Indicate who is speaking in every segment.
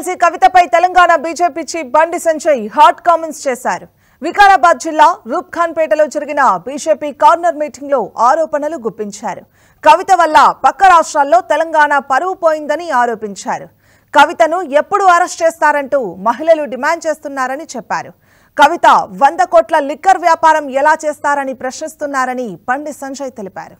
Speaker 1: MLC కవితపై Telangana BJP chief Bandi Sanjay hot comments చేశారు వికారాబాద్ జిల్లా రూప్ఖాన్పేటలో జరిగిన బీజేపీ కార్నర్ మీటింగ్ లో ఆరోపణలు గుప్పించారు కవిత వల్ల పక్క రాష్ట్రాల్లో తెలంగాణ పరువు పోయిందని ఆరోపించారు కవితను ఎప్పుడు అరెస్ట్ చేస్తారంటూ మహిళలు డిమాండ్ చేస్తున్నారని చెప్పారు కవిత వంద కోట్ల లిక్కర్ వ్యాపారం ఎలా చేస్తారని ప్రశ్నిస్తున్నారని బండి సంజయ్ తెలిపారు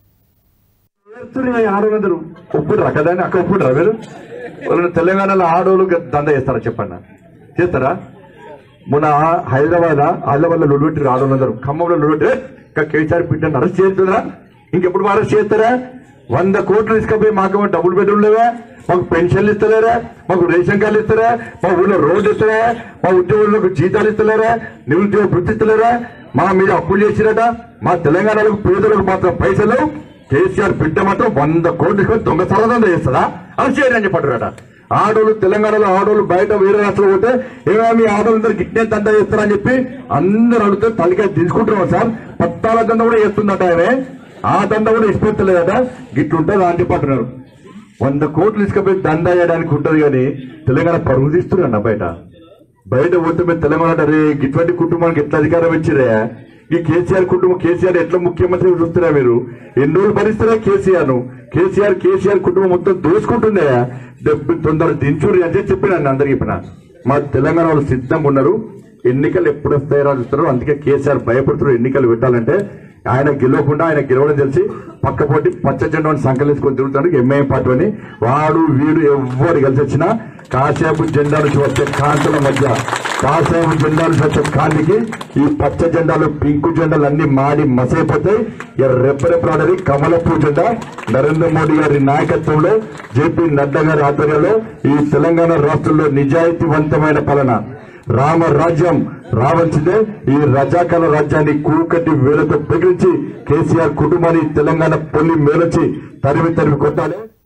Speaker 2: చేస్తున్నాయి ఆడవాళ్ళందరూ ఒప్పుడురా కదా అని అక్క ఒప్పుడురా మీరు వాళ్ళని తెలంగాణలో ఆడవాళ్ళు దంద చేస్తారా చెప్పండి చేస్తారా మొన్న హైదరాబాద్ హైదరాబాద్ లో లొడ్డు ఆడవాళ్ళందరూ ఖమ్మంలో లొడ్డు ఇంకా కేసీఆర్ బిడ్డను అరెస్ట్ చేస్తుందా ఇంకెప్పుడు అరెస్ట్ చేస్తారా వంద కోట్లు తీసుకపోయి మాకు డబుల్ బెడ్రూమ్ లేవా మాకు పెన్షన్లు ఇస్తలేరా మాకు రేషన్ కార్డులు ఇస్తారా మా ఊళ్ళో రోడ్డు ఇస్తారా మా ఉద్యోగులకు జీతాలు ఇస్తలేరా నిరుద్యోగ వృత్తి ఇస్తలేరా మా మీద అప్పులు చేసిరట మా తెలంగాణలో పేదలకు మాత్రం పైసలు కేసీఆర్ బిడ్డ మాత్రం వంద కోట్లు తీసుకొని దొంగ సరదా చేస్తుందా అది చేయని అని చెప్పాడు ఆడోళ్ళు తెలంగాణలో ఆడోళ్ళు బయట వేరే రాష్ట్రంలో పోతే ఏమేమి ఆడోళ్ళందరూ గిట్నే దండ చేస్తారని చెప్పి అందరూ అడిగితే తలకాయ తీసుకుంటున్నాం సార్ పత్తాల దండ కూడా చేస్తుందట ఆయనే ఆ దండ కూడా ఇష్టపెట్టలేదట గిట్లుంటుంది అని చెప్పి అంటున్నారు వంద కోట్లు తీసుకుపోయి దండ వేయడానికి ఉంటది కానీ తెలంగాణ పరుగు తీస్తున్నాడు బయట బయట పోతే మీరు తెలంగాణ అంటే, అరే ఇటువంటి కుటుంబానికి ఎట్లా అధికారం ఇచ్చిరే ఈ కేసీఆర్ కుటుంబం కేసీఆర్ ఎట్లా ముఖ్యమంత్రి చూస్తున్నారా మీరు ఎన్ని రోజులు భరిస్తారా కేసీఆర్ ను కేసీఆర్ కేసీఆర్ కుటుంబం మొత్తం దోసుకుంటుందే డబ్బు తొందర దించుర్రి అని చెప్పి చెప్పిన అందరికి చెప్పిన మా తెలంగాణ వాళ్ళు సిద్ధంగా ఉన్నారు ఎన్నికలు ఎప్పుడు వస్తాయో చూస్తారు అందుకే కేసీఆర్ భయపడుతున్నారు ఎన్నికలు పెట్టాలంటే ఆయన గెలవకుండా ఆయన గెలవడం తెలిసి పక్క పోటీ పచ్చ జెండాని సంకలించుకొని తిరుగుతాడు ఎంఐఎం పార్టీ అని వాడు వీడు ఎవ్వరు కలిసి వచ్చినా కాసేపు జెండా నుంచి వచ్చే కాంతుల మధ్య కాసేపు జెండా నుంచి వచ్చే కాంతికి ఈ పచ్చ జెండాలు పింకు జెండాలు అన్ని మాడి మసైపోతాయి ఇక రెప్పరెప్పలాడని కమలపూ జెండా నరేంద్ర మోడీ గారి నాయకత్వంలో జేపీ నడ్డా గారి ఆధ్వర్యంలో ఈ తెలంగాణ రాష్ట్రంలో నిజాయితీవంతమైన పాలన రామ రాజ్యం రావాల్సిందే ఈ రజాకాల రాజ్యాన్ని కూకటి వేలతో బెదిరించి కేసీఆర్ కుటుంబాన్ని తెలంగాణ పొల్లి మేలొచ్చి తరిమి తరిమి కొట్టాలి